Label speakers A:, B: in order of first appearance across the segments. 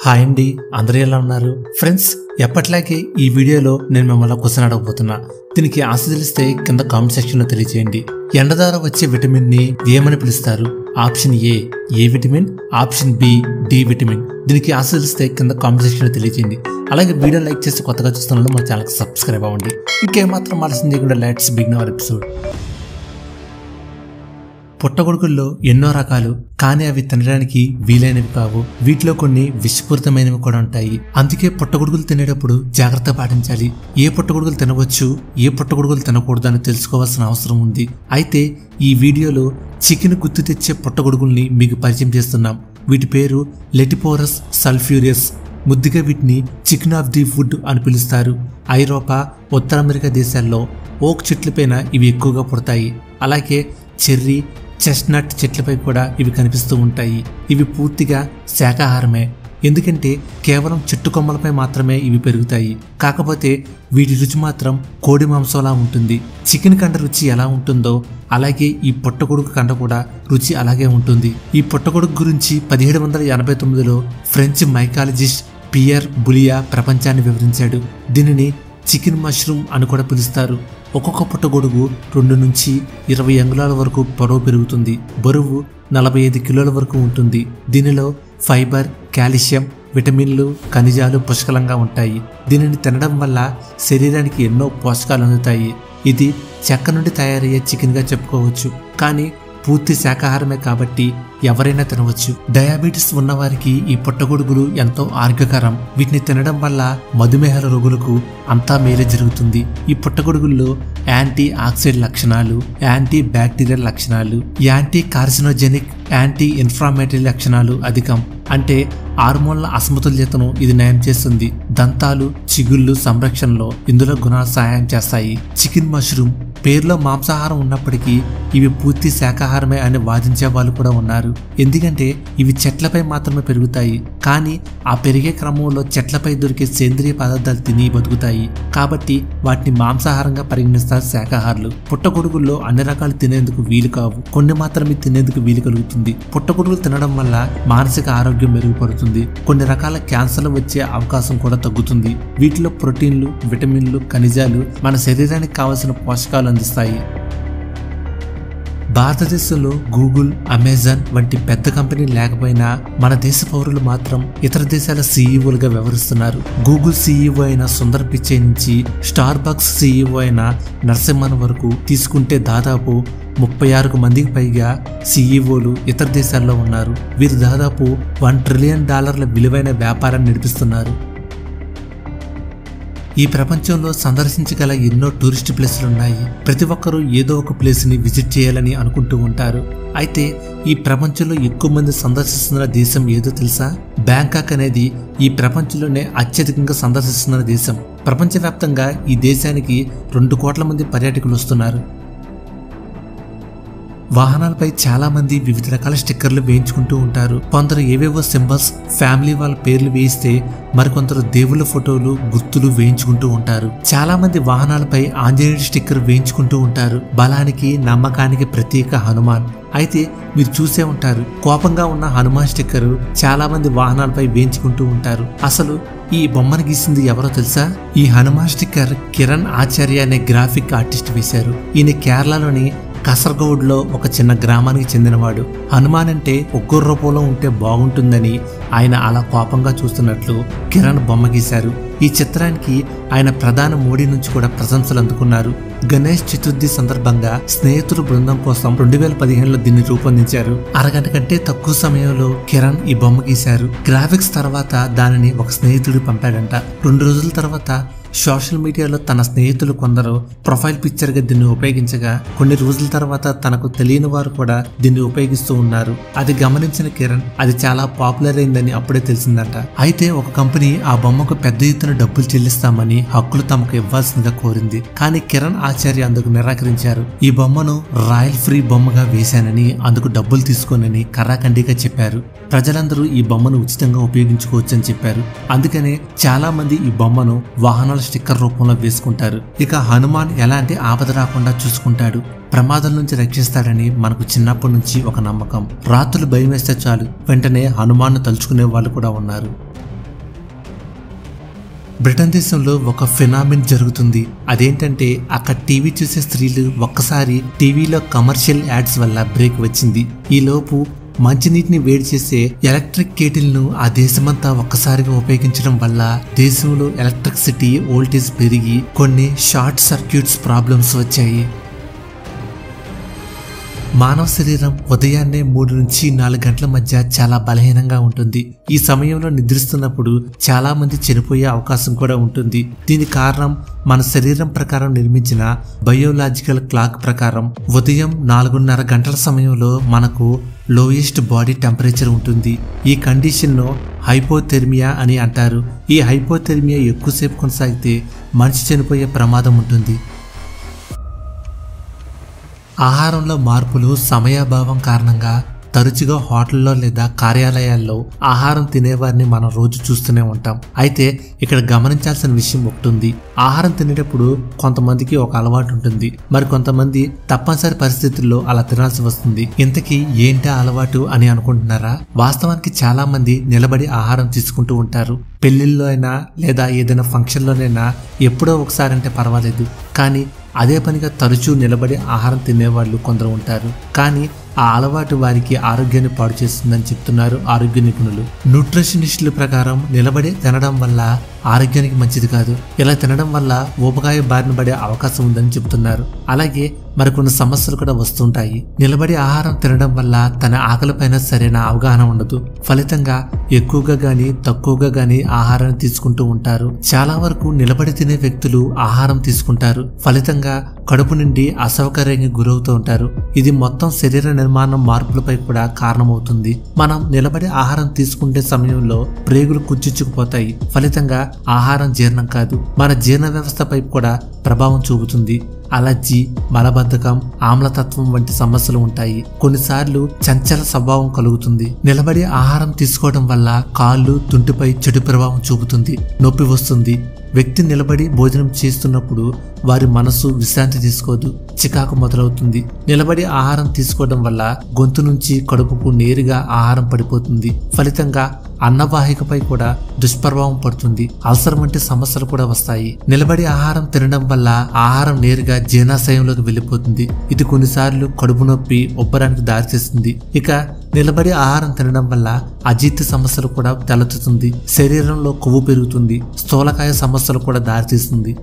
A: hi అండి అందరూ ఎలా ఉన్నారు ఫ్రెండ్స్ ఎప్పట్లాగే ఈ వీడియోలో నేను మిమ్మల్ని క్వశ్చన్ అడగబోతున్నా దీనికి ఆశ తెలిస్తే కింద కామెంట్ సెక్షన్ లో తెలియజేయండి ఎండ ద్వారా వచ్చే విటమిన్ ని ఏమని పిలుస్తారు ఆప్షన్ ఏ ఏ vitamin option B D vitamin దీనికి ఆశ తెలిస్తే కింద కామెంట్ సెక్షన్ లో తెలియజేయండి అలాగే వీడియో లైక్ చేసి కొత్తగా చూస్తున్న మన ఛానల్కి సబ్స్క్రైబ్ అవ్వండి ఇంకేమాత్రం ఆలస్యం చేయకుండా లైట్స్ బిగిన్ అవర్ ఎపిసోడ్ పుట్టగొడుగుల్లో ఎన్నో రకాలు కానీ అవి తినడానికి వీలైనవి కావు వీటిలో కొన్ని విషపూరితమైనవి కూడా ఉంటాయి అందుకే పుట్టగొడుగులు తినేటప్పుడు జాగ్రత్త పాటించాలి ఏ పుట్టగొడుగులు తినవచ్చు ఏ పుట్టగొడుగులు తినకూడదు అని తెలుసుకోవాల్సిన అవసరం ఉంది అయితే ఈ వీడియోలో చికెన్ గుర్తు తెచ్చే పుట్టగొడుగుల్ని మీకు పరిచయం చేస్తున్నాం వీటి పేరు లెటిపోరస్ సల్ఫ్యూరియస్ ముద్దుగా వీటిని చికెన్ ఆఫ్ ది ఫుడ్ అని పిలుస్తారు ఐరోపా ఉత్తర అమెరికా దేశాల్లో ఓక్ చెట్లపైన ఇవి ఎక్కువగా పుడతాయి అలాగే చెర్రీ చెస్ట్నట్ చెట్లపై కూడా ఇవి కనిపిస్తూ ఉంటాయి ఇవి పూర్తిగా శాకాహారమే ఎందుకంటే కేవలం చెట్టు కొమ్మలపై మాత్రమే ఇవి పెరుగుతాయి కాకపోతే వీటి రుచి మాత్రం కోడి మాంసంలా ఉంటుంది చికెన్ కండ రుచి ఎలా ఉంటుందో అలాగే ఈ పొట్టగొడుగు కండ కూడా రుచి అలాగే ఉంటుంది ఈ పొట్టగొడుగు గురించి పదిహేడు వందల ఎనభై తొమ్మిదిలో ఫ్రెంచ్ మైకాలజిస్ట్ పియర్ బులియా ప్రపంచాన్ని వివరించాడు దీనిని చికెన్ మష్రూమ్ అని కూడా పిలుస్తారు ఒక్కొక్క పుట్టగొడుగు రెండు నుంచి ఇరవై అంగుళాల వరకు పొడవు పెరుగుతుంది బరువు నలభై ఐదు కిలోల వరకు ఉంటుంది దీనిలో ఫైబర్ కాల్షియం విటమిన్లు ఖనిజాలు పుష్కలంగా ఉంటాయి దీనిని తినడం వల్ల శరీరానికి ఎన్నో పోషకాలు అందుతాయి ఇది చెక్క నుండి తయారయ్యే చికెన్గా చెప్పుకోవచ్చు కానీ పూర్తి శాకాహారమే కాబట్టి ఎవరైనా తినవచ్చు డయాబెటీస్ ఉన్నవారికి ఈ పుట్టగొడుగులు ఎంతో ఆరోగ్యకరం వీటిని తినడం వల్ల మధుమేహాల రోగులకు అంతా మేలే జరుగుతుంది ఈ పుట్టగొడుగుల్లో యాంటీ ఆక్సిడెంట్ లక్షణాలు యాంటీ బ్యాక్టీరియల్ లక్షణాలు యాంటీ కార్సినోజెనిక్ యాంటీ ఇన్ఫ్లామేటరీ లక్షణాలు అధికం అంటే హార్మోన్ల అసమతుల్యతను ఇది నయం చేస్తుంది దంతాలు చిగుళ్ళు సంరక్షణలో ఇందులో గుణాలు సహాయం చేస్తాయి చికెన్ మష్రూమ్ పేరులో మాంసాహారం ఉన్నప్పటికీ ఇవి పూర్తి శాకాహారమే అని వాదించే వాళ్ళు కూడా ఉన్నారు ఎందుకంటే ఇవి చెట్లపై మాత్రమే పెరుగుతాయి కానీ ఆ పెరిగే క్రమంలో చెట్లపై దొరికే సేంద్రియ పదార్థాలు తిని బతుకుతాయి కాబట్టి వాటిని మాంసాహారంగా పరిగణిస్తారు శాకాహారులు పుట్టగొడుగుల్లో అన్ని రకాలు తినేందుకు వీలు కావు కొన్ని మాత్రమే తినేందుకు వీలు కలుగుతుంది పుట్టగొడుగులు తినడం వల్ల మానసిక ఆరోగ్యం మెరుగుపడుతుంది కొన్ని రకాల క్యాన్సర్లు వచ్చే అవకాశం కూడా తగ్గుతుంది వీటిలో ప్రోటీన్లు విటమిన్లు ఖనిజాలు మన శరీరానికి కావలసిన పోషకాలు అందిస్తాయి భారతదేశంలో గూగుల్ అమెజాన్ వంటి పెద్ద కంపెనీ లేకపోయినా మన దేశ పౌరులు మాత్రం ఇతర దేశాల సీఈఓలుగా వ్యవహరిస్తున్నారు గూగుల్ సీఈఓ అయిన సుందర్ పిచ్చే నుంచి స్టార్ బక్స్ సీఈఓ అయిన నరసింహన్ వరకు తీసుకుంటే దాదాపు ముప్పై ఆరుకు మందికి పైగా సీఈఓలు ఇతర దేశాల్లో ఉన్నారు వీరు దాదాపు వన్ ట్రిలియన్ డాలర్ల విలువైన వ్యాపారాన్ని నడిపిస్తున్నారు ఈ ప్రపంచంలో సందర్శించగల ఎన్నో టూరిస్ట్ ప్లేసులు ఉన్నాయి ప్రతి ఒక్కరూ ఏదో ఒక ప్లేస్ని విజిట్ చేయాలని అనుకుంటూ ఉంటారు అయితే ఈ ప్రపంచంలో ఎక్కువ మంది సందర్శిస్తున్న దేశం ఏదో తెలుసా బ్యాంకాక్ అనేది ఈ ప్రపంచంలోనే అత్యధికంగా సందర్శిస్తున్న దేశం ప్రపంచవ్యాప్తంగా ఈ దేశానికి రెండు కోట్ల మంది పర్యాటకులు వస్తున్నారు వాహనాలపై చాలా మంది వివిధ రకాల స్టిక్కర్లు వేయించుకుంటూ ఉంటారు కొందరు ఏవేవో సింబల్స్ ఫ్యామిలీ వాళ్ళ పేర్లు వేయిస్తే మరికొందరు దేవుళ్ళ ఫోటోలు గుర్తులు వేయించుకుంటూ ఉంటారు చాలా మంది వాహనాలపై ఆంజనేయుడి స్టిక్కర్ వేయించుకుంటూ ఉంటారు బలానికి నమ్మకానికి ప్రతీక హనుమాన్ అయితే మీరు చూసే ఉంటారు కోపంగా ఉన్న హనుమాన్ స్టిక్కర్ చాలా మంది వాహనాలపై వేయించుకుంటూ ఉంటారు అసలు ఈ బొమ్మను గీసింది ఎవరో తెలుసా ఈ హనుమాన్ స్టిక్కర్ కిరణ్ ఆచార్య అనే గ్రాఫిక్ ఆర్టిస్ట్ వేశారు ఈయన కేరళలోని కసర్గౌడ్లో ఒక చిన్న గ్రామానికి చెందినవాడు హనుమాన్ అంటే ఒక్కరు రూపంలో ఉంటే బాగుంటుందని ఆయన అలా కోపంగా చూస్తున్నట్లు కిరణ్ బొమ్మ గీశారు ఈ చిత్రానికి ఆయన ప్రధాన మోడీ నుంచి కూడా ప్రశంసలు అందుకున్నారు గణేష్ చతుర్థి సందర్భంగా స్నేహితుల బృందం కోసం రెండు వేల పదిహేనులో దీన్ని రూపొందించారు అరగంట కంటే తక్కువ సమయంలో కిరణ్ ఈ బొమ్మ గీశారు గ్రాఫిక్స్ తర్వాత దానిని ఒక స్నేహితుడు పంపాడంట రెండు రోజుల తర్వాత సోషల్ మీడియాలో తన స్నేహితులు కొందరు ప్రొఫైల్ పిక్చర్గా దీన్ని ఉపయోగించగా కొన్ని రోజుల తర్వాత తనకు తెలియని వారు కూడా దీన్ని ఉపయోగిస్తూ ఉన్నారు అది గమనించిన కిరణ్ అది చాలా పాపులర్ అయిందని అప్పుడే తెలిసిందంట అయితే ఒక కంపెనీ ఆ బొమ్మకు పెద్ద ఎత్తున డబ్బులు చెల్లిస్తామని హక్కులు తమకు ఇవ్వాల్సిందిగా కోరింది కానీ కిరణ్ ఆచార్య అందుకు నిరాకరించారు ఈ బొమ్మను రాయల్ ఫ్రీ బొమ్మగా వేశానని అందుకు డబ్బులు తీసుకోనని కర్రాఖండిగా చెప్పారు ప్రజలందరూ ఈ బొమ్మను ఉచితంగా ఉపయోగించుకోవచ్చని చెప్పారు అందుకనే చాలా మంది ఈ బొమ్మను వాహనాల స్టిక్కర్ రూపంలో వేసుకుంటారు ఇక హనుమాన్ ఎలాంటి ఆపద రాకుండా చూసుకుంటాడు ప్రమాదం నుంచి రక్షిస్తాడని మనకు చిన్నప్పటి నుంచి ఒక నమ్మకం రాత్రులు భయం వేస్తే చాలు వెంటనే హనుమాన్ను తలుచుకునే వాళ్ళు కూడా ఉన్నారు బ్రిటన్ దేశంలో ఒక ఫినామిన్ జరుగుతుంది అదేంటంటే అక్కడ టీవీ చూసే స్త్రీలు ఒక్కసారి టీవీలో కమర్షియల్ యాడ్స్ వల్ల బ్రేక్ వచ్చింది ఈ లోపు మంచినీటిని వేడి చేసే ఎలక్ట్రిక్ కేటిల్ను ఆ దేశమంతా ఒక్కసారిగా ఉపయోగించడం వల్ల దేశంలో ఎలక్ట్రిసిటీ వోల్టేజ్ పెరిగి కొన్ని షార్ట్ సర్క్యూట్స్ ప్రాబ్లమ్స్ వచ్చాయి మానవ శరీరం ఉదయాన్నే మూడు నుంచి నాలుగు గంటల మధ్య చాలా బలహీనంగా ఉంటుంది ఈ సమయంలో నిద్రిస్తున్నప్పుడు చాలా మంది చనిపోయే అవకాశం కూడా ఉంటుంది దీని కారణం మన శరీరం ప్రకారం నిర్మించిన బయోలాజికల్ క్లాక్ ప్రకారం ఉదయం నాలుగున్నర గంటల సమయంలో మనకు లోయెస్ట్ బాడీ టెంపరేచర్ ఉంటుంది ఈ కండిషన్ను హైపోథెర్మియా అని అంటారు ఈ హైపోథెర్మియా ఎక్కువసేపు కొనసాగితే మనిషి చనిపోయే ప్రమాదం ఉంటుంది ఆహారంలో మార్పులు సమయాభావం కారణంగా తరచుగా హోటల్లో లేదా కార్యాలయాల్లో ఆహారం తినేవారిని మనం రోజు చూస్తూనే ఉంటాం అయితే ఇక్కడ గమనించాల్సిన విషయం ఒకటి ఉంది ఆహారం తినేటప్పుడు కొంతమందికి ఒక అలవాటు ఉంటుంది మరి కొంతమంది తప్పనిసరి పరిస్థితుల్లో అలా తినాల్సి వస్తుంది ఇంతకీ ఏంటి ఆ అలవాటు అని అనుకుంటున్నారా వాస్తవానికి చాలా మంది నిలబడి ఆహారం తీసుకుంటూ ఉంటారు పెళ్లిల్లో అయినా లేదా ఏదైనా ఫంక్షన్లోనైనా ఎప్పుడో ఒకసారి అంటే పర్వాలేదు కానీ అదే పనిగా తరచూ నిలబడి ఆహారం తినేవాళ్ళు కొందరు ఉంటారు కానీ ఆ అలవాటు వారికి ఆరోగ్యాన్ని పాడు చేస్తుందని చెప్తున్నారు ఆరోగ్య నిపుణులు న్యూట్రిషనిస్టుల ప్రకారం నిలబడి తినడం వల్ల ఆరోగ్యానికి మంచిది కాదు ఇలా తినడం వల్ల ఊపకాయ బారిన పడే అవకాశం ఉందని చెప్తున్నారు అలాగే మరికొన్ని సమస్యలు కూడా వస్తుంటాయి నిలబడి ఆహారం తినడం వల్ల తన ఆకలిపైన సరైన అవగాహన ఉండదు ఫలితంగా ఎక్కువగా గాని తక్కువగా గాని ఆహారాన్ని తీసుకుంటూ ఉంటారు చాలా వరకు నిలబడి తినే వ్యక్తులు ఆహారం తీసుకుంటారు ఫలితంగా కడుపు నుండి అసౌకర్యానికి గురవుతూ ఉంటారు ఇది మొత్తం శరీర నిర్మాణం మార్పులపై కూడా కారణమవుతుంది మనం నిలబడి ఆహారం తీసుకుంటే సమయంలో ప్రేగులు కుచ్చుచుకుపోతాయి ఫలితంగా ఆహారం జీర్ణం కాదు మన జీర్ణ వ్యవస్థపై కూడా ప్రభావం చూపుతుంది అలర్జీ మలబద్ధకం ఆమ్లతత్వం వంటి సమస్యలు ఉంటాయి కొన్నిసార్లు చంచల స్వభావం కలుగుతుంది నిలబడి ఆహారం తీసుకోవడం వల్ల కాళ్ళు తుంటిపై చెడు ప్రభావం చూపుతుంది నొప్పి వస్తుంది వ్యక్తి నిలబడి భోజనం చేస్తున్నప్పుడు వారి మనసు విశ్రాంతి తీసుకోదు చికాకు మొదలవుతుంది నిలబడి ఆహారం తీసుకోవడం వల్ల గొంతు నుంచి కడుపుకు నేరుగా ఆహారం పడిపోతుంది ఫలితంగా అన్నవాహికపై కూడా దుష్ప్రభావం పడుతుంది అల్సర్ వంటి సమస్యలు కూడా వస్తాయి నిలబడి ఆహారం తినడం వల్ల ఆహారం నేరుగా జీర్ణాశయంలోకి వెళ్ళిపోతుంది ఇది కొన్నిసార్లు కడుపు నొప్పి ఉబ్బరానికి దారితీస్తుంది ఇక నిలబడి ఆహారం తినడం వల్ల అజీర్తి సమస్యలు కూడా తలెత్తుతుంది శరీరంలో కొవ్వు పెరుగుతుంది స్థూలకాయ సమస్యలు కూడా దారితీస్తుంది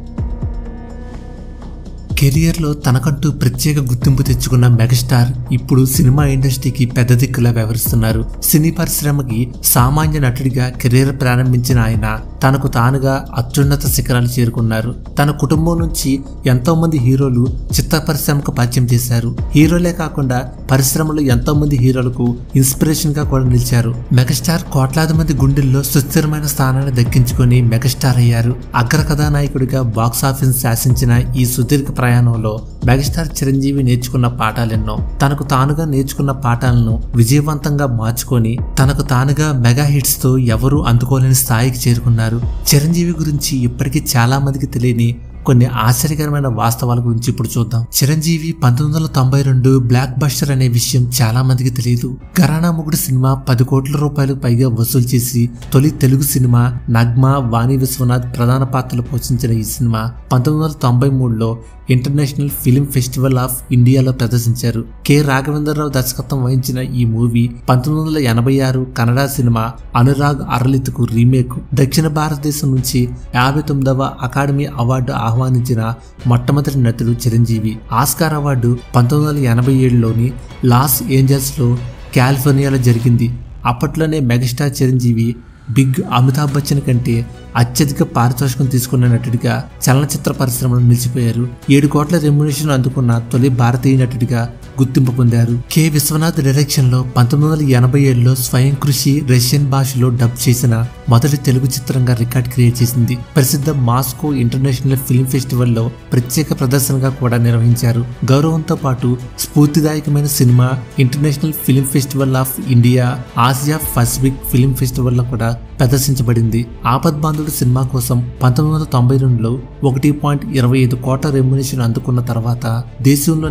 A: కెరియర్లో తనకంటూ ప్రత్యేక గుర్తింపు తెచ్చుకున్న మెగాస్టార్ ఇప్పుడు సినిమా ఇండస్ట్రీకి పెద్ద దిక్కులా వ్యవహరిస్తున్నారు సినీ పరిశ్రమకి సామాన్య నటుడిగా కెరీర్ ప్రారంభించిన ఆయన తనకు తానుగా అత్యున్నత శిఖరాలు చేరుకున్నారు తన కుటుంబం నుంచి ఎంతో మంది హీరోలు చిత్ర పరిశ్రమకు పరిచయం చేశారు హీరోలే కాకుండా పరిశ్రమలో ఎంతో మంది హీరోలకు ఇన్స్పిరేషన్ గా కూడా నిలిచారు మెగాస్టార్ కోట్లాది మంది గుండెల్లో సుస్థిరమైన స్థానాన్ని దక్కించుకొని మెగాస్టార్ అయ్యారు అగ్ర కథానాయకుడిగా బాక్సాఫీస్ శాసించిన ఈ సుదీర్ఘ ప్రయాణంలో మెగాస్టార్ చిరంజీవి నేర్చుకున్న పాఠాలెన్నో తనకు తానుగా నేర్చుకున్న పాఠాలను విజయవంతంగా మార్చుకొని తనకు తానుగా మెగా హిట్స్ తో ఎవరూ అందుకోలేని స్థాయికి చేరుకున్నారు చిరంజీవి గురించి ఇప్పటికీ చాలా మందికి తెలియని కొన్ని ఆశ్చర్యకరమైన వాస్తవాల గురించి ఇప్పుడు చూద్దాం చిరంజీవి పంతొమ్మిది వందల తొంభై రెండు బ్లాక్ బస్టర్ అనే విషయం చాలా మందికి తెలియదు గరానా ముగుడు సినిమా పది కోట్ల రూపాయలు పైగా వసూలు చేసి తొలి తెలుగు సినిమా నగ్మా వాణి విశ్వనాథ్ ప్రధాన పాత్రలు పోషించిన ఈ సినిమా పంతొమ్మిది వందల తొంభై మూడులో ఇంటర్నేషనల్ ఫిలిం ఫెస్టివల్ ఆఫ్ ఇండియాలో ప్రదర్శించారు కె రాఘవేంద్రరావు దర్శకత్వం వహించిన ఈ మూవీ పంతొమ్మిది వందల ఎనభై ఆరు కన్నడ సినిమా అనురాగ్ అరలిత్కు రీమేక్ దక్షిణ భారతదేశం నుంచి యాభై తొమ్మిదవ అకాడమీ అవార్డు ఆహ్వానించిన మొట్టమొదటి నటుడు చిరంజీవి ఆస్కార్ అవార్డు పంతొమ్మిది వందల ఎనభై ఏడులోని లాస్ ఏంజల్స్లో కాలిఫోర్నియాలో జరిగింది అప్పట్లోనే మెగాస్టార్ చిరంజీవి బిగ్ అమితాబ్ బచ్చన్ కంటే అత్యధిక పారితోషికం తీసుకున్న నటుడిగా చలనచిత్ర పరిశ్రమలో నిలిచిపోయారు ఏడు కోట్ల రెమ్యునేషన్ అందుకున్న తొలి భారతీయ నటుడిగా గుర్తింపు పొందారు కె విశ్వనాథ్ డైరెక్షన్ లో పంతొమ్మిది వందల ఎనభై ఏడులో స్వయం కృషి రష్యన్ భాషలో డబ్ చేసిన మొదటి తెలుగు చిత్రంగా రికార్డ్ క్రియేట్ చేసింది ప్రసిద్ధ మాస్కో ఇంటర్నేషనల్ ఫిల్మ్ ఫెస్టివల్ లో ప్రత్యేక ప్రదర్శనగా కూడా నిర్వహించారు గౌరవంతో పాటు స్ఫూర్తిదాయకమైన cinema international film festival of India Asia Pacific film festival లో కూడా ప్రదర్శించబడింది ఆపద్ బాంధుడు సినిమా కోసం పంతొమ్మిది వందల తొంభై రెండులో ఒకటి పాయింట్ ఇరవై ఐదు కోట్ల రెమ్యునేషన్ అందుకున్న తర్వాత దేశంలోనే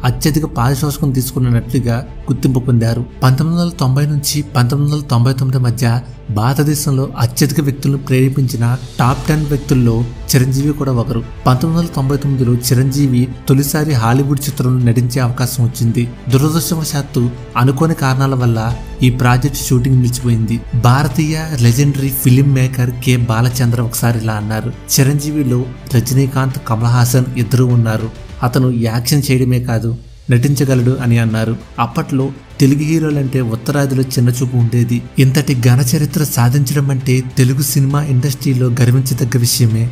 A: అత్యధిక పారితోషికం తీసుకున్నట్లుగా గుర్తింపు పొందారు పంతొమ్మిది వందల తొంభై నుంచి పంతొమ్మిది వందల తొంభై తొమ్మిది మధ్య భారతదేశంలో అత్యధిక వ్యక్తులను ప్రేరేపించిన టాప్ టెన్ వ్యక్తుల్లో చిరంజీవి కూడా ఒకరు పంతొమ్మిది వందల తొంభై తొమ్మిదిలో చిరంజీవి తొలిసారి హాలీవుడ్ చిత్రంలో నటించే అవకాశం వచ్చింది దురదృష్టవశాత్తు అనుకోని కారణాల వల్ల ఈ ప్రాజెక్ట్ షూటింగ్ నిలిచిపోయింది భారతీయ legendary film maker K Balachandra ఒకసారి ఇలా అన్నారు చిరంజీవిలో రజనీకాంత్ కమల్ హాసన్ ఇద్దరు ఉన్నారు అతను యాక్షన్ చేయడమే కాదు నటించగలడు అని అన్నారు అప్పట్లో తెలుగు హీరోలంటే ఉత్తరాదిలో చిన్నచూపు ఉండేది ఇంతటి ఘన చరిత్ర సాధించడం అంటే తెలుగు సినిమా ఇండస్ట్రీలో గర్వించదగ్గ విషయమే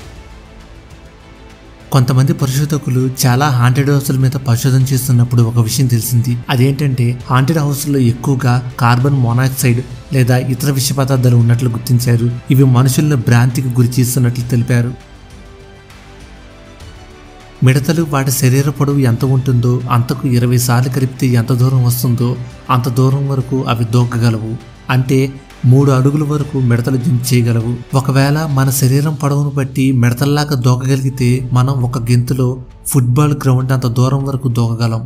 A: కొంతమంది పరిశోధకులు చాలా హాంటెడ్ హౌస్ల మీద పరిశోధన చేస్తున్నప్పుడు ఒక విషయం తెలిసింది అదేంటంటే హాంటెడ్ హౌస్లో ఎక్కువగా కార్బన్ మోనాక్సైడ్ లేదా ఇతర విష పదార్థాలు ఉన్నట్లు గుర్తించారు ఇవి మనుషులను భ్రాంతికి గురి చేస్తున్నట్లు తెలిపారు మిడతలు వాటి శరీర పొడవు ఎంత ఉంటుందో అంతకు ఇరవై సార్లు కలిపితే ఎంత దూరం వస్తుందో అంత దూరం వరకు అవి దూకగలవు అంటే మూడు అడుగుల వరకు మిడతలు జంప్ చేయగలవు ఒకవేళ మన శరీరం పొడవును బట్టి మిడతల్లాగా దూకగలిగితే మనం ఒక గెంతులో ఫుట్బాల్ గ్రౌండ్ అంత దూరం వరకు దూకగలం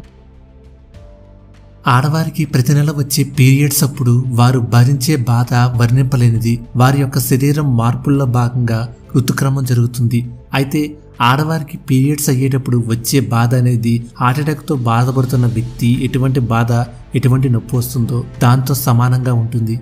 A: ఆడవారికి ప్రతి నెల వచ్చే పీరియడ్స్ అప్పుడు వారు భరించే బాధ వర్ణింపలేనిది వారి యొక్క శరీరం మార్పుల్లో భాగంగా ఋతుక్రమం జరుగుతుంది అయితే ఆడవారికి పీరియడ్స్ అయ్యేటప్పుడు వచ్చే బాధ అనేది హార్ట్అటాక్తో బాధపడుతున్న వ్యక్తి ఎటువంటి బాధ ఎటువంటి నొప్పి వస్తుందో దాంతో సమానంగా ఉంటుంది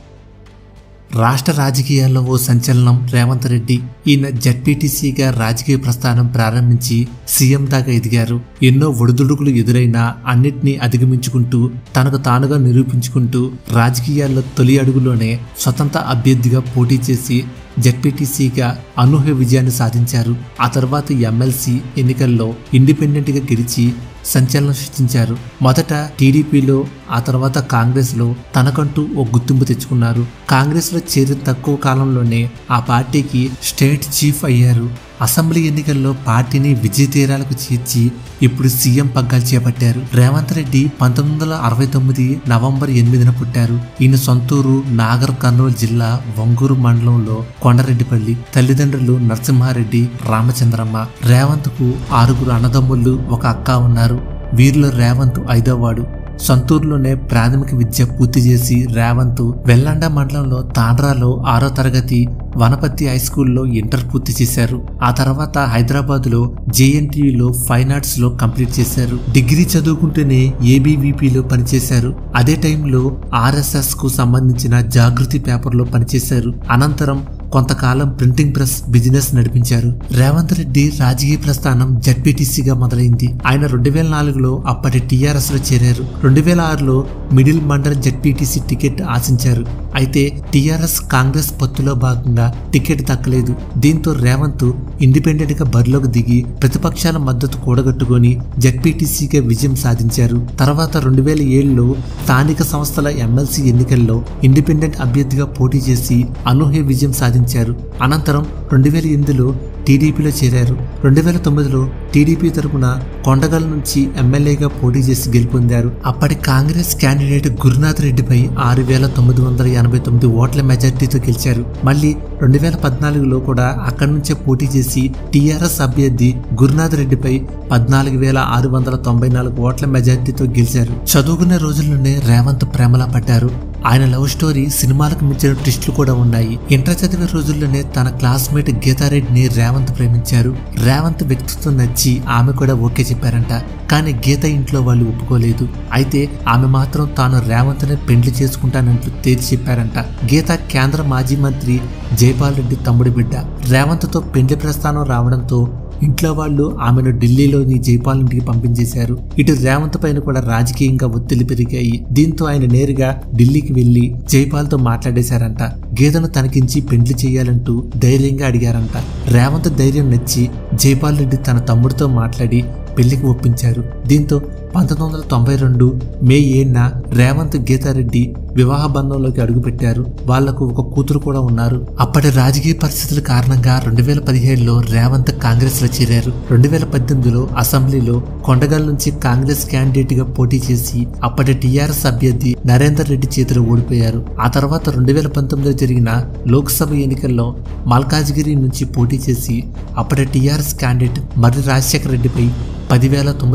A: రాష్ట్ర రాజకీయాల్లో ఓ సంచలనం రేవంత్ రెడ్డి ఈయన జడ్పీటీసీగా రాజకీయ ప్రస్థానం ప్రారంభించి సీఎం దాకా ఎదిగారు ఎన్నో ఒడిదుడుకులు ఎదురైనా అన్నిటినీ అధిగమించుకుంటూ తనకు తానుగా నిరూపించుకుంటూ రాజకీయాల్లో తొలి అడుగులోనే స్వతంత్ర అభ్యర్థిగా పోటీ చేసి జడ్పీటీసీగా అనూహ్య విజయాన్ని సాధించారు ఆ తర్వాత ఎమ్మెల్సీ ఎన్నికల్లో ఇండిపెండెంట్గా గెలిచి సంచలనం సృష్టించారు మొదట టీడీపీలో ఆ తర్వాత కాంగ్రెస్లో తనకంటూ ఓ గుర్తింపు తెచ్చుకున్నారు కాంగ్రెస్లో చేరిన తక్కువ కాలంలోనే ఆ పార్టీకి స్టేట్ చీఫ్ అయ్యారు అసెంబ్లీ ఎన్నికల్లో పార్టీని విజయ తీరాలకు చేర్చి ఇప్పుడు సీఎం పగ్గాలు చేపట్టారు రేవంత్ రెడ్డి పంతొమ్మిది వందల అరవై తొమ్మిది నవంబర్ ఎనిమిదిన పుట్టారు ఈయన సొంతూరు నాగర్ కర్నూలు జిల్లా వంగూరు మండలంలో కొండరెడ్డిపల్లి తల్లిదండ్రులు నరసింహారెడ్డి రామచంద్రమ్మ రేవంత్ కు ఆరుగురు అన్నదమ్ముళ్ళు ఒక అక్క ఉన్నారు వీరిలో రేవంత్ ఐదోవాడు సొంతూరులోనే ప్రాథమిక విద్య పూర్తి చేసి రేవంత్ వెల్లండ మండలంలో తాండ్రాలో ఆరో తరగతి వనపర్తి హై స్కూల్లో ఇంటర్ పూర్తి చేశారు ఆ తర్వాత హైదరాబాద్లో జేఎన్టీయూలో ఫైన్ ఆర్ట్స్ లో కంప్లీట్ చేశారు డిగ్రీ చదువుకుంటూనే ఏబీవీపీలో పనిచేశారు అదే టైంలో ఆర్ఎస్ఎస్ కు సంబంధించిన జాగృతి పేపర్లో పనిచేశారు అనంతరం కొంతకాలం ప్రింటింగ్ ప్రెస్ బిజినెస్ నడిపించారు రేవంత్ రెడ్డి రాజకీయ ప్రస్థానం జడ్పీటీసీగా మొదలైంది ఆయన రెండు వేల నాలుగులో అప్పటి టీఆర్ఎస్ లో చేరారు రెండు వేల ఆరులో మిడిల్ మండల్ జడ్పీటీసీ టికెట్ ఆశించారు అయితే టీఆర్ఎస్ కాంగ్రెస్ పొత్తులో భాగంగా టికెట్ దక్కలేదు దీంతో రేవంత్ ఇండిపెండెంట్ గా బరిలోకి దిగి ప్రతిపక్షాల మద్దతు కూడగట్టుకొని జడ్పీటీసీగా విజయం సాధించారు తర్వాత రెండు వేల ఏడులో స్థానిక సంస్థల ఎమ్మెల్సీ ఎన్నికల్లో ఇండిపెండెంట్ అభ్యర్థిగా పోటీ చేసి అనూహ్య విజయం సాధించారు అనంతరం రెండు వేల ఎనిమిదిలో టీడీపీలో చేరారు రెండు వేల తొమ్మిదిలో టీడీపీ తరపున కొండగల్ నుంచి ఎమ్మెల్యేగా పోటీ చేసి గెలుపొందారు అప్పటి కాంగ్రెస్ క్యాండిడేట్ గురునాథ్ రెడ్డిపై ఆరు వేల తొమ్మిది వందల ఎనభై తొమ్మిది ఓట్ల మెజార్టీతో గెలిచారు మళ్ళీ రెండు వేల పద్నాలుగులో కూడా అక్కడి నుంచే పోటీ చేసి టీఆర్ఎస్ అభ్యర్థి గురునాథ్ రెడ్డిపై పద్నాలుగు వేల ఆరు వందల తొంభై నాలుగు ఓట్ల మెజార్టీతో గెలిచారు చదువుకునే రోజుల్లోనే రేవంత్ ప్రేమలా పడ్డారు ఆయన లవ్ స్టోరీ సినిమాలకు మించిన ట్విస్టులు కూడా ఉన్నాయి ఇంటర్ చదివే రోజుల్లోనే తన క్లాస్మేట్ గీతారెడ్డిని రేవంత్ ప్రేమించారు రేవంత్ వ్యక్తిత్వం నచ్చి ఆమె కూడా ఓకే చెప్పారంట కానీ గీత ఇంట్లో వాళ్ళు ఒప్పుకోలేదు అయితే ఆమె మాత్రం తాను రేవంత్ని పెండ్లి చేసుకుంటానంటూ తేల్చి చెప్పారంట గీత కేంద్ర మాజీ మంత్రి జైపాల్ రెడ్డి తమ్ముడి బిడ్డ రేవంత్తో పెండ్లి ప్రస్థానం రావడంతో ఇంట్లో వాళ్ళు ఆమెను ఢిల్లీలోని జైపాల్ ఇంటికి పంపించేశారు ఇటు రేవంత్ పైన కూడా రాజకీయంగా ఒత్తిళ్లు పెరిగాయి దీంతో ఆయన నేరుగా ఢిల్లీకి వెళ్లి జైపాల్తో మాట్లాడేశారంట గీతను తనకించి పెండ్లి చేయాలంటూ ధైర్యంగా అడిగారంట రేవంత్ ధైర్యం నచ్చి జైపాల్ రెడ్డి తన తమ్ముడితో మాట్లాడి పెళ్లికి ఒప్పించారు దీంతో పంతొమ్మిది వందల తొంభై రెండు మే ఏడున రేవంత్ గీతారెడ్డి వివాహ బంధంలోకి అడుగుపెట్టారు వాళ్లకు ఒక కూతురు కూడా ఉన్నారు అప్పటి రాజకీయ పరిస్థితుల కారణంగా రెండు వేల పదిహేడులో రేవంత్ కాంగ్రెస్ లో చేరారు రెండు వేల పద్దెనిమిదిలో అసెంబ్లీలో కొండగల్ నుంచి కాంగ్రెస్ క్యాండిడేట్ గా పోటీ చేసి అప్పటి టీఆర్ఎస్ అభ్యర్థి నరేందర్ రెడ్డి చేతిలో ఓడిపోయారు ఆ తర్వాత రెండు వేల పంతొమ్మిదిలో జరిగిన లోక్సభ ఎన్నికల్లో మల్కాజ్గిరి నుంచి పోటీ చేసి అప్పటి టీఆర్ఎస్ క్యాండిడేట్ మర్రి రాజశేఖర రెడ్డిపై పదివేల తొమ్మిది వందల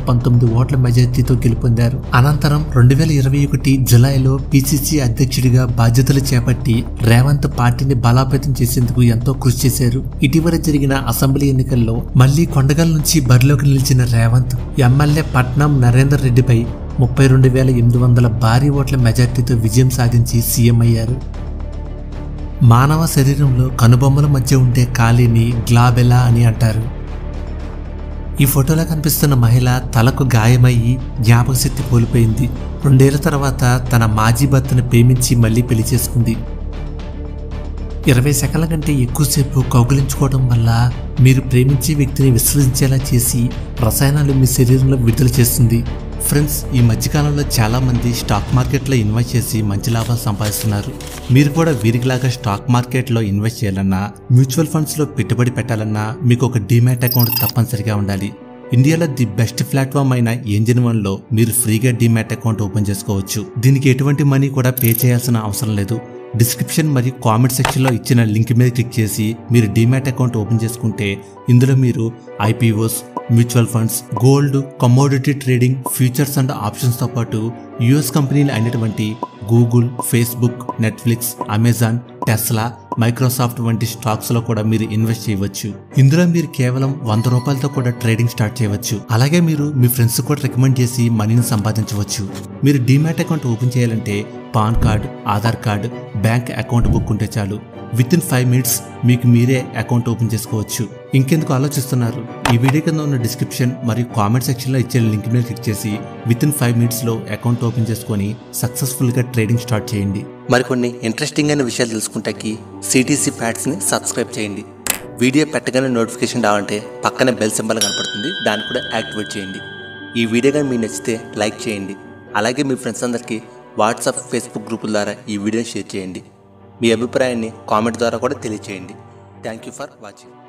A: పంతొమ్మిది ఓట్ల మెజార్టీతో గెలుపొందారు అనంతరం రెండు వేల ఇరవై ఒకటి జులైలో పిసిసి అధ్యక్షుడిగా బాధ్యతలు చేపట్టి రేవంత్ పార్టీని బలోపేతం చేసేందుకు ఎంతో కృషి చేశారు ఇటీవల జరిగిన అసెంబ్లీ ఎన్నికల్లో మళ్లీ కొండగల్ నుంచి బరిలోకి నిలిచిన రేవంత్ ఎమ్మెల్యే పట్నం నరేందర్ రెడ్డిపై ముప్పై రెండు వేల ఎనిమిది వందల భారీ ఓట్ల మెజార్టీతో విజయం సాధించి సీఎం అయ్యారు మానవ శరీరంలో కనుబొమ్మల మధ్య ఉండే ఖాళీని గ్లాబెలా అని అంటారు ఈ ఫోటోలో కనిపిస్తున్న మహిళ తలకు గాయమయ్యి జ్ఞాపకశక్తి కోల్పోయింది రెండేళ్ల తర్వాత తన మాజీ భర్తను ప్రేమించి మళ్ళీ పెళ్లి చేసుకుంది ఇరవై సెకండ్ల కంటే ఎక్కువసేపు కౌగిలించుకోవడం వల్ల మీరు ప్రేమించే వ్యక్తిని విశ్వసించేలా చేసి రసాయనాలు మీ శరీరంలో విడుదల చేస్తుంది ఫ్రెండ్స్ ఈ మధ్యకాలంలో చాలా మంది స్టాక్ మార్కెట్లో ఇన్వెస్ట్ చేసి మంచి లాభాలు సంపాదిస్తున్నారు మీరు కూడా వీరికిలాగా స్టాక్ మార్కెట్లో ఇన్వెస్ట్ చేయాలన్నా మ్యూచువల్ ఫండ్స్లో పెట్టుబడి పెట్టాలన్నా మీకు ఒక డీమ్యాట్ అకౌంట్ తప్పనిసరిగా ఉండాలి ఇండియాలో ది బెస్ట్ ప్లాట్ఫామ్ అయిన ఏంజిన్ వన్ లో మీరు ఫ్రీగా డీమ్యాట్ అకౌంట్ ఓపెన్ చేసుకోవచ్చు దీనికి ఎటువంటి మనీ కూడా పే చేయాల్సిన అవసరం లేదు డిస్క్రిప్షన్ మరియు కామెంట్ సెక్షన్లో ఇచ్చిన లింక్ మీద క్లిక్ చేసి మీరు డీమ్యాట్ అకౌంట్ ఓపెన్ చేసుకుంటే ఇందులో మీరు IPOs mutual funds gold commodity trading futures and ఆప్షన్స్తో పాటు యుఎస్ కంపెనీలు అయినటువంటి Google Facebook Netflix Amazon Tesla Microsoft వంటి స్టాక్స్ లో కూడా మీరు ఇన్వెస్ట్ చేయవచ్చు ఇందులో మీరు కేవలం వంద రూపాయలతో కూడా ట్రేడింగ్ స్టార్ట్ చేయవచ్చు అలాగే మీరు మీ ఫ్రెండ్స్ కూడా రికమెండ్ చేసి మనీని సంపాదించవచ్చు మీరు డీమ్యాట్ అకౌంట్ ఓపెన్ చేయాలంటే PAN card Aadhaar card bank account book ఉంటే చాలు విత్ ఇన్ ఫైవ్ మినిట్స్ మీకు మీరే అకౌంట్ ఓపెన్ చేసుకోవచ్చు ఇంకెందుకు ఆలోచిస్తున్నారు ఈ వీడియో కింద ఉన్న డిస్క్రిప్షన్ మరియు కామెంట్ సెక్షన్లో ఇచ్చే లింక్ మీద క్లిక్ చేసి విత్ ఇన్ ఫైవ్ మినిట్స్లో అకౌంట్ ఓపెన్ చేసుకొని సక్సెస్ఫుల్గా ట్రేడింగ్ స్టార్ట్ చేయండి
B: మరికొన్ని ఇంట్రెస్టింగ్ అయిన విషయాలు తెలుసుకుంటాకి సిటీసీ ఫ్యాట్స్ని సబ్స్క్రైబ్ చేయండి వీడియో పెట్టగానే నోటిఫికేషన్ రావాలంటే పక్కనే బెల్ సింబల్ కనపడుతుంది దాన్ని కూడా యాక్టివేట్ చేయండి ఈ వీడియో కానీ మీకు నచ్చితే లైక్ చేయండి అలాగే మీ ఫ్రెండ్స్ అందరికీ వాట్సాప్ ఫేస్బుక్ గ్రూపుల ద్వారా ఈ వీడియోని షేర్ చేయండి మీ అభిప్రాయాన్ని కామెంట్ ద్వారా కూడా తెలియచేయండి థ్యాంక్ యూ ఫర్ వాచింగ్